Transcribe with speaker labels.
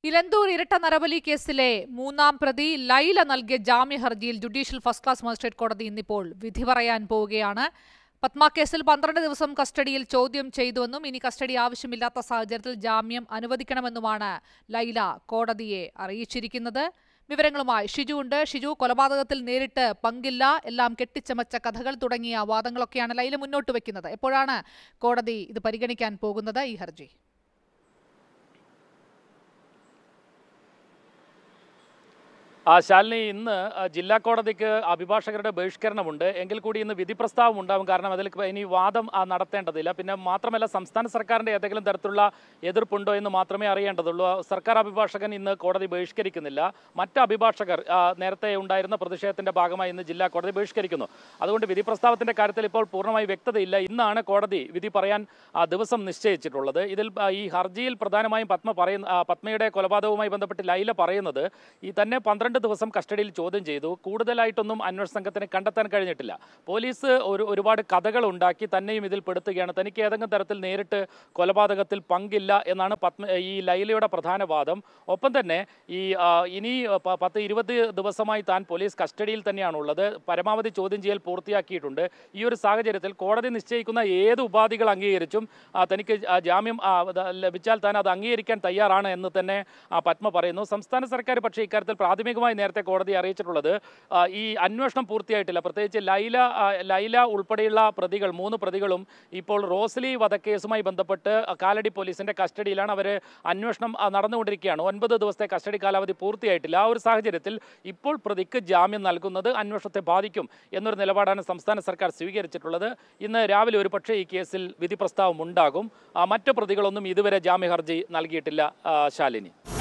Speaker 1: ഇലന്തൂർ ഇരട്ട നരബലി കേസിലെ മൂന്നാം പ്രതി ലൈല നൽകിയ ജാമ്യ ഹർജിയിൽ ജുഡീഷ്യൽ ഫസ്റ്റ് ക്ലാസ് മജിസ്ട്രേറ്റ് കോടതി ഇന്നിപ്പോൾ വിധി പറയാൻ പോവുകയാണ് പത്മ കേസിൽ പന്ത്രണ്ട് ദിവസം കസ്റ്റഡിയിൽ ചോദ്യം ചെയ്തുവെന്നും ഇനി കസ്റ്റഡി ആവശ്യമില്ലാത്ത സാഹചര്യത്തിൽ ജാമ്യം അനുവദിക്കണമെന്നുമാണ് ലൈല കോടതിയെ അറിയിച്ചിരിക്കുന്നത് വിവരങ്ങളുമായി ഷിജു ഉണ്ട് ഷിജു കൊലപാതകത്തിൽ നേരിട്ട് പങ്കില്ല എല്ലാം കെട്ടിച്ചമച്ച കഥകൾ തുടങ്ങിയ വാദങ്ങളൊക്കെയാണ് ലൈല മുന്നോട്ട് വെക്കുന്നത് എപ്പോഴാണ് കോടതി ഇത് പരിഗണിക്കാൻ പോകുന്നത് ഈ ഹർജി
Speaker 2: ആ ശാലിനി ഇന്ന് ആ, ജില്ലാ കോടതിക്ക് അഭിഭാഷകരുടെ ബഹിഷ്കരണമുണ്ട് എങ്കിൽ കൂടി ഇന്ന് വിധി പ്രസ്താവം ഉണ്ടാവും കാരണം അതിൽ ഇനി വാദം ആ, നടത്തേണ്ടതില്ല പിന്നെ മാത്രമല്ല സംസ്ഥാന സർക്കാരിന്റെ ഏതെങ്കിലും തരത്തിലുള്ള എതിർപ്പുണ്ടോ എന്ന് മാത്രമേ അറിയേണ്ടതുള്ളൂ ആ, സർക്കാർ അഭിഭാഷകൻ ഇന്ന് കോടതി ബഹിഷ്കരിക്കുന്നില്ല മറ്റ് അഭിഭാഷകർ ആ, നേരത്തെ ഉണ്ടായിരുന്ന പ്രതിഷേധത്തിന്റെ ഭാഗമായി ഇന്ന് ജില്ലാ കോടതി ബഹിഷ്കരിക്കുന്നു അതുകൊണ്ട് വിധി പ്രസ്താവത്തിന്റെ കാര്യത്തിൽ ഇപ്പോൾ പൂർണ്ണമായി വ്യക്തതയില്ല ഇന്നാണ് കോടതി വിധി പറയാൻ ആ, ദിവസം നിശ്ചയിച്ചിട്ടുള്ളത് ഇതിൽ ആ, ഈ ഹർജിയിൽ പ്രധാനമായും പത്മ പറയുന്ന ആ, പത്മയുടെ കൊലപാതകവുമായി ബന്ധപ്പെട്ട് ലൈല പറയുന്നത് ഈ തന്നെ പന്ത്രണ്ട് ദിവസം കസ്റ്റഡിയിൽ ചോദ്യം ചെയ്തു കൂടുതലായിട്ടൊന്നും അന്വേഷണ സംഘത്തിന് കണ്ടെത്താൻ കഴിഞ്ഞിട്ടില്ല പോലീസ് ഒരു ഒരുപാട് കഥകൾ ഉണ്ടാക്കി തന്നെയും ഇതിൽ പെടുത്തുകയാണ് തനിക്ക് ഏതെങ്കിലും തരത്തിൽ നേരിട്ട് കൊലപാതകത്തിൽ പങ്കില്ല എന്നാണ് പത്മ ഈ ലൈലയുടെ പ്രധാന വാദം ഒപ്പം തന്നെ ഈ ആ, ഇനി പ- പത്ത് ഇരുപത് ദിവസമായി താൻ പോലീസ് കസ്റ്റഡിയിൽ തന്നെയാണുള്ളത് പരമാവധി ചോദ്യം ചെയ്യൽ പൂർത്തിയാക്കിയിട്ടുണ്ട് ഈ ഒരു സാഹചര്യത്തിൽ കോടതി നിശ്ചയിക്കുന്ന ഏത് ഉപാധികൾ അംഗീകരിച്ചും ആ, തനിക്ക് ആ, ജാമ്യം ആ, അത് ലഭിച്ചാൽ താൻ അത് അംഗീകരിക്കാൻ തയ്യാറാണ് എന്ന് തന്നെ ആ, പത്മ പറയുന്നു സംസ്ഥാന സർക്കാർ പക്ഷേ ഇക്കാര്യത്തിൽ പ്രാഥമികമായി നേരത്തെ കോടതി അറിയിച്ചിട്ടുള്ളത് ആ, ഈ അന്വേഷണം പൂർത്തിയായിട്ടില്ല പ്രത്യേകിച്ച് ലൈല ആ, ലൈല ഉൾപ്പെടെയുള്ള പ്രതികൾ മൂന്ന് പ്രതികളും ഇപ്പോൾ റോസ്ലി വധക്കേസുമായി ബന്ധപ്പെട്ട് കാലടി പോലീസിന്റെ കസ്റ്റഡിയിലാണ് അവർ അന്വേഷണം ആ, നടന്നുകൊണ്ടിരിക്കുകയാണ് ഒൻപത് ദിവസത്തെ കസ്റ്റഡി കാലാവധി പൂർത്തിയായിട്ടില്ല ആ ഒരു സാഹചര്യത്തിൽ ഇപ്പോൾ പ്രതിക്ക് ജാമ്യം നൽകുന്നത് അന്വേഷണത്തെ ബാധിക്കും എന്നൊരു നിലപാടാണ് സംസ്ഥാന സർക്കാർ സ്വീകരിച്ചിട്ടുള്ളത് ഇന്ന് രാവിലെ ഒരു പക്ഷേ ഈ കേസിൽ വിധി പ്രസ്താവം ഉണ്ടാകും ആ, മറ്റ് പ്രതികളൊന്നും ഇതുവരെ ജാമ്യ ഹർജി നൽകിയിട്ടില്ല ആ, ശാലിനി